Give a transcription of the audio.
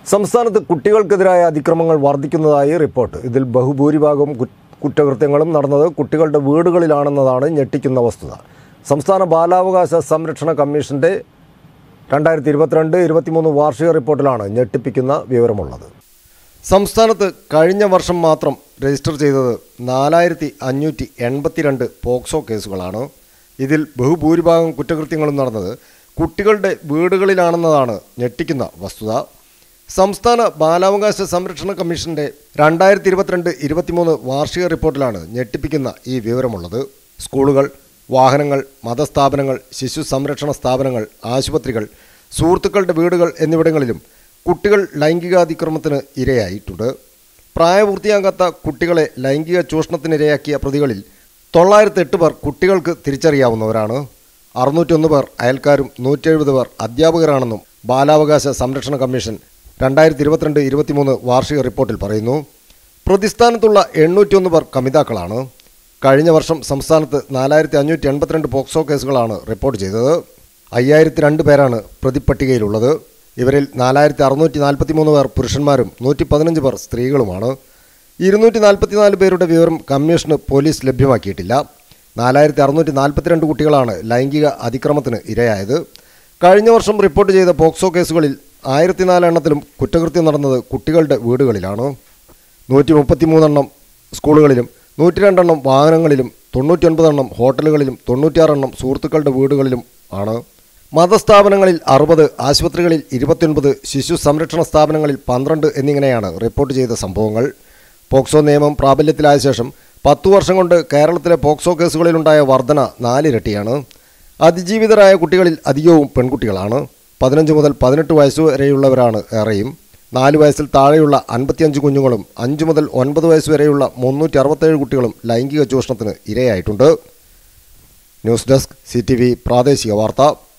സംസ്ഥാനത്ത് കുട്ടികൾക്കെതിരായ അതിക്രമങ്ങൾ വർദ്ധിക്കുന്നതായി റിപ്പോർട്ട് ഇതിൽ ബഹുഭൂരിഭാഗം കു- കുറ്റകൃത്യങ്ങളും നടന്നത് കുട്ടികളുടെ വീടുകളിലാണെന്നതാണ് ഞെട്ടിക്കുന്ന വസ്തുത സംസ്ഥാന ബാലാവകാശ സംരക്ഷണ കമ്മീഷന്റെ രണ്ടായിരത്തി ഇരുപത്തിരണ്ട് ഇരുപത്തിമൂന്ന് വാർഷിക റിപ്പോർട്ടിലാണ് ഞെട്ടിപ്പിക്കുന്ന വിവരമുള്ളത് സംസ്ഥാനത്ത് കഴിഞ്ഞ വർഷം മാത്രം രജിസ്റ്റർ ചെയ്തത് നാലായിരത്തി അഞ്ഞൂറ്റി എൺപത്തിരണ്ട് പോക്സോ കേസുകളാണ് ഇതിൽ ബഹുഭൂരിഭാഗം കുറ്റകൃത്യങ്ങളും നടന്നത് കുട്ടികളുടെ വീടുകളിലാണെന്നതാണ് ഞെട്ടിക്കുന്ന വസ്തുത സംസ്ഥാന ബാലാവകാശ സംരക്ഷണ കമ്മീഷന്റെ രണ്ടായിരത്തി ഇരുപത്തിരണ്ട് ഇരുപത്തിമൂന്ന് വാർഷിക റിപ്പോർട്ടിലാണ് ഞെട്ടിപ്പിക്കുന്ന ഈ വിവരമുള്ളത് സ്കൂളുകൾ വാഹനങ്ങൾ മതസ്ഥാപനങ്ങൾ ശിശു സംരക്ഷണ സ്ഥാപനങ്ങൾ ആശുപത്രികൾ സുഹൃത്തുക്കളുടെ വീടുകൾ എന്നിവിടങ്ങളിലും കുട്ടികൾ ലൈംഗികാതിക്രമത്തിന് ഇരയായിട്ടുണ്ട് പ്രായപൂർത്തിയാകാത്ത കുട്ടികളെ ലൈംഗിക ചൂഷണത്തിനിരയാക്കിയ പ്രതികളിൽ തൊള്ളായിരത്തി എട്ട് പേർ കുട്ടികൾക്ക് തിരിച്ചറിയാവുന്നവരാണ് അറുന്നൂറ്റൊന്ന് പേർ അയൽക്കാരും നൂറ്റെഴുപത് പേർ അധ്യാപകരാണെന്നും ബാലാവകാശ സംരക്ഷണ കമ്മീഷൻ രണ്ടായിരത്തി ഇരുപത്തിരണ്ട് ഇരുപത്തിമൂന്ന് വാർഷിക റിപ്പോർട്ടിൽ പറയുന്നു പ്രതിസ്ഥാനത്തുള്ള എണ്ണൂറ്റിയൊന്ന് പേർ കമിതാക്കളാണ് കഴിഞ്ഞ വർഷം സംസ്ഥാനത്ത് നാലായിരത്തി അഞ്ഞൂറ്റി എൺപത്തിരണ്ട് പോക്സോ കേസുകളാണ് റിപ്പോർട്ട് ചെയ്തത് അയ്യായിരത്തി രണ്ട് പേരാണ് പ്രതിപ്പട്ടികയിലുള്ളത് ഇവരിൽ നാലായിരത്തി അറുന്നൂറ്റി നാൽപ്പത്തി മൂന്ന് പേർ പുരുഷന്മാരും നൂറ്റി പതിനഞ്ച് പേർ സ്ത്രീകളുമാണ് ഇരുന്നൂറ്റി നാൽപ്പത്തിനാല് പേരുടെ വിവരം കമ്മീഷന് പോലീസ് ലഭ്യമാക്കിയിട്ടില്ല നാലായിരത്തി അറുന്നൂറ്റി നാൽപ്പത്തിരണ്ട് കുട്ടികളാണ് ലൈംഗിക അതിക്രമത്തിന് ഇരയായത് കഴിഞ്ഞ വർഷം റിപ്പോർട്ട് ചെയ്ത പോക്സോ കേസുകളിൽ ആയിരത്തി എണ്ണത്തിലും കുറ്റകൃത്യം നടന്നത് കുട്ടികളുടെ വീടുകളിലാണ് നൂറ്റി മുപ്പത്തിമൂന്നെണ്ണം സ്കൂളുകളിലും നൂറ്റി രണ്ടെണ്ണം വാഹനങ്ങളിലും തൊണ്ണൂറ്റിയൊൻപതെണ്ണം ഹോട്ടലുകളിലും തൊണ്ണൂറ്റിയാറെണ്ണം സുഹൃത്തുക്കളുടെ വീടുകളിലും ആണ് മതസ്ഥാപനങ്ങളിൽ അറുപത് ആശുപത്രികളിൽ ഇരുപത്തിയൊൻപത് ശിശു സംരക്ഷണ സ്ഥാപനങ്ങളിൽ പന്ത്രണ്ട് എന്നിങ്ങനെയാണ് റിപ്പോർട്ട് ചെയ്ത സംഭവങ്ങൾ പോക്സോ നിയമം പ്രാബല്യത്തിലായ ശേഷം പത്തു വർഷം കൊണ്ട് കേരളത്തിലെ പോക്സോ കേസുകളിലുണ്ടായ വർധന നാലിരട്ടിയാണ് അതിജീവിതരായ കുട്ടികളിൽ അധികവും പെൺകുട്ടികളാണ് പതിനഞ്ച് മുതൽ പതിനെട്ട് വയസ്സ് വരെയുള്ളവരാണ് ഏറെയും നാല് വയസ്സിൽ താഴെയുള്ള അൻപത്തിയഞ്ച് കുഞ്ഞുങ്ങളും അഞ്ച് മുതൽ ഒൻപത് വയസ്സ് വരെയുള്ള മുന്നൂറ്റി അറുപത്തേഴ് കുട്ടികളും ലൈംഗിക ചൂഷണത്തിന് ഇരയായിട്ടുണ്ട് ന്യൂസ് ഡെസ്ക് സി പ്രാദേശിക വാർത്ത